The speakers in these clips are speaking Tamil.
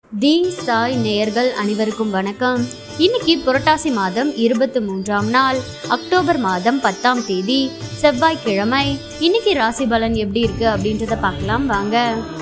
தி சாய் நேயர்கள் அனைவருக்கும் வணக்கம் இன்னைக்கு புரட்டாசி மாதம் இருபத்தி மூன்றாம் நாள் அக்டோபர் மாதம் பத்தாம் தேதி செவ்வாய்க்கிழமை இன்னைக்கு ராசி பலன் எப்படி இருக்கு அப்படின்றத பார்க்கலாம் வாங்க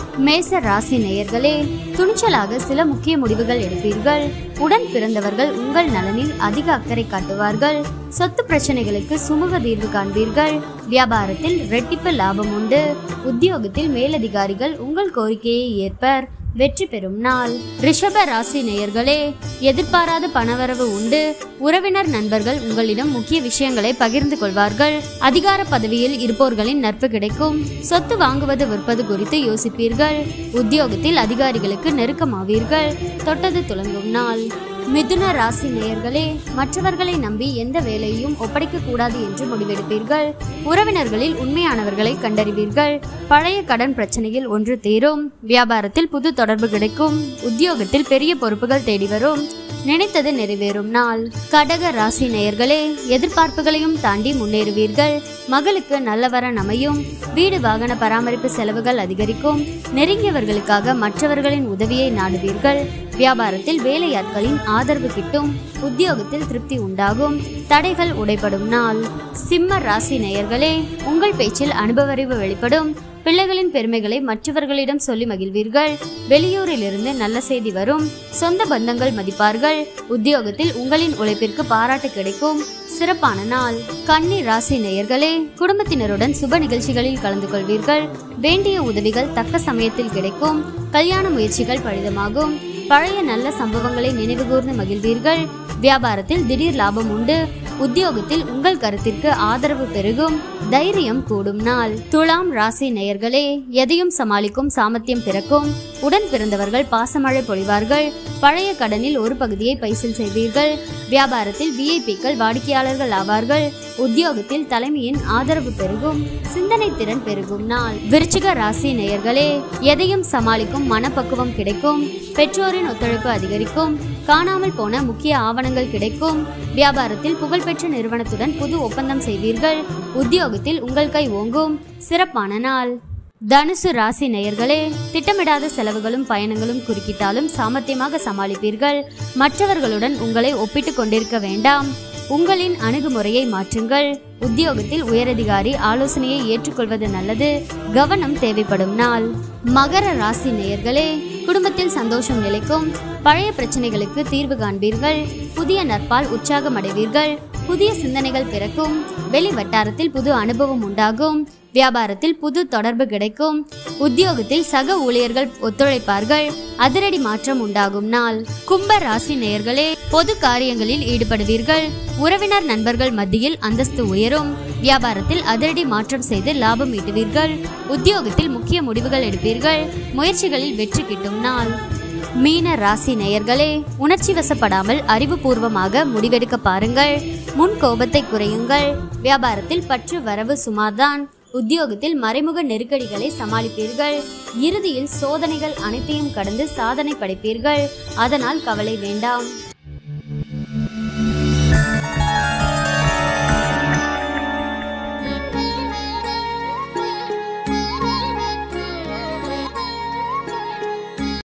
மேச ராசி நேயர்களே துணிச்சலாக சில முக்கிய முடிவுகள் எடுப்பீர்கள் உடன் பிறந்தவர்கள் உங்கள் நலனில் அதிக அக்கறை காட்டுவார்கள் சொத்து பிரச்சனைகளுக்கு சுமூக தீர்வு காண்பீர்கள் வியாபாரத்தில் ரெட்டிப்பு லாபம் உண்டு உத்தியோகத்தில் மேலதிகாரிகள் உங்கள் கோரிக்கையை ஏற்பர் வெற்றி பெறும் நாள் ரிஷப ராசி நேயர்களே எதிர்பாராத பணவரவு உண்டு உறவினர் நண்பர்கள் உங்களிடம் முக்கிய விஷயங்களை பகிர்ந்து கொள்வார்கள் அதிகார பதவியில் இருப்போர்களின் நட்பு கிடைக்கும் சொத்து வாங்குவது விற்பது குறித்து யோசிப்பீர்கள் உத்தியோகத்தில் அதிகாரிகளுக்கு நெருக்கமாவீர்கள் தொட்டது துலங்கும் நாள் மிதுன ராசி நேயர்களே மற்றவர்களை நம்பி எந்த வேலையையும் ஒப்படைக்க கூடாது என்று முடிவெடுப்பீர்கள் உறவினர்களில் உண்மையானவர்களை கண்டறிவீர்கள் பழைய கடன் பிரச்சனையில் ஒன்று தீரும் வியாபாரத்தில் புது தொடர்பு கிடைக்கும் உத்தியோகத்தில் பெரிய பொறுப்புகள் தேடி வரும் நினைத்தது நிறைவேறும் நாள் கடக ராசி நேயர்களே எதிர்பார்ப்புகளையும் தாண்டி முன்னேறுவீர்கள் மகளுக்கு நல்ல வரன் அமையும் வீடு வாகன பராமரிப்பு செலவுகள் அதிகரிக்கும் நெருங்கியவர்களுக்காக மற்றவர்களின் உதவியை நாடுவீர்கள் வியாபாரத்தில் வேலையாட்களின் ஆதரவு கிட்டும் உத்தியோகத்தில் திருப்தி உண்டாகும் தடைகள் உடைபடும் நாள் சிம்ம ராசி நேயர்களே உங்கள் பேச்சில் அனுபவறிவு வெளிப்படும் பிள்ளைகளின் பெருமைகளை மற்றவர்களிடம் சொல்லி மகிழ்வீர்கள் வெளியூரிலிருந்து நல்ல செய்தி வரும் சொந்த பந்தங்கள் மதிப்பார்கள் உத்தியோகத்தில் உங்களின் உழைப்பிற்கு பாராட்டு கிடைக்கும் சிறப்பான நாள் கன்னி ராசி நேயர்களே குடும்பத்தினருடன் சுப நிகழ்ச்சிகளில் கலந்து கொள்வீர்கள் வேண்டிய உதவிகள் தக்க சமயத்தில் கிடைக்கும் கல்யாண முயற்சிகள் பலிதமாகும் பழைய நல்ல சம்பவங்களை நினைவுகூர்ந்து மகிழ்வீர்கள் வியாபாரத்தில் திடீர் லாபம் உண்டு உத்தியோகத்தில் உங்கள் கருத்திற்கு ஆதரவு பெருகும் தைரியம் கூடும் நாள் துலாம் ராசி நேயர்களே எதையும் சமாளிக்கும் சாமர்த்தியம் பிறக்கும் உடன் பிறந்தவர்கள் பாசமழை பொழிவார்கள் பழைய கடனில் ஒரு பகுதியை பைசல் செய்வீர்கள் வியாபாரத்தில் விஐபிக்கள் வாடிக்கையாளர்கள் ஆவார்கள் உத்தியோகத்தில் தலைமையின் ஆதரவு பெருகும் சிந்தனை திறன் பெருகும் நாள் விருச்சிக ராசி நேயர்களே எதையும் சமாளிக்கும் மனப்பக்குவம் கிடைக்கும் பெற்றோரின் ஒத்துழைப்பு அதிகரிக்கும் காணாமல் போன முக்கிய ஆவணங்கள் கிடைக்கும் வியாபாரத்தில் புகழ்பெற்ற நிறுவனத்துடன் புது ஒப்பந்தம் செய்வீர்கள் உத்தியோகத்தில் உங்கள் கை ஓங்கும் சிறப்பான நாள் தனுசு ராசி நேயர்களே திட்டமிடாத செலவுகளும் பயணங்களும் குறுக்கிட்டாலும் சாமர்த்தியமாக சமாளிப்பீர்கள் மற்றவர்களுடன் உங்களை ஒப்பிட்டுக் கொண்டிருக்க வேண்டாம் உங்களின் அணுகுமுறையை மாற்றுங்கள் உத்தியோகத்தில் உயரதிகாரி ஆலோசனையை ஏற்றுக்கொள்வது நல்லது கவனம் தேவைப்படும் நாள் மகர ராசி நேயர்களே குடும்பத்தில் சந்தோஷம் நிலைக்கும் பழைய பிரச்சனைகளுக்கு தீர்வு காண்பீர்கள் புதிய நட்பால் உற்சாகம் அடைவீர்கள் புதிய சிந்தனைகள் பிறக்கும் வெளி வட்டாரத்தில் புது அனுபவம் உண்டாகும் வியாபாரத்தில் புது தொடர்பு கிடைக்கும் உத்தியோகத்தில் சக ஊழியர்கள் ஒத்துழைப்பார்கள் அதிரடி மாற்றம் உண்டாகும் நாள் கும்ப ராசி நேயர்களே பொது காரியங்களில் ஈடுபடுவீர்கள் உறவினர் நண்பர்கள் மத்தியில் அந்தஸ்து உயரும் வியாபாரத்தில் அதிரடி மாற்றம் செய்து லாபம் ஈட்டுவீர்கள் உத்தியோகத்தில் முக்கிய முடிவுகள் எடுப்பீர்கள் முயற்சிகளில் வெற்றி கிட்டும் நாள் மீன ராசி நேயர்களே உணர்ச்சி வசப்படாமல் அறிவுபூர்வமாக முடிவெடுக்க பாருங்கள் முன் கோபத்தை குறையுங்கள் வியாபாரத்தில் பற்று வரவு சுமார்தான் உத்தியோகத்தில் மறைமுக நெருக்கடிகளை சமாளிப்பீர்கள் இறுதியில் சோதனைகள் அனைத்தையும் கடந்து சாதனை படைப்பீர்கள் அதனால் கவலை வேண்டாம்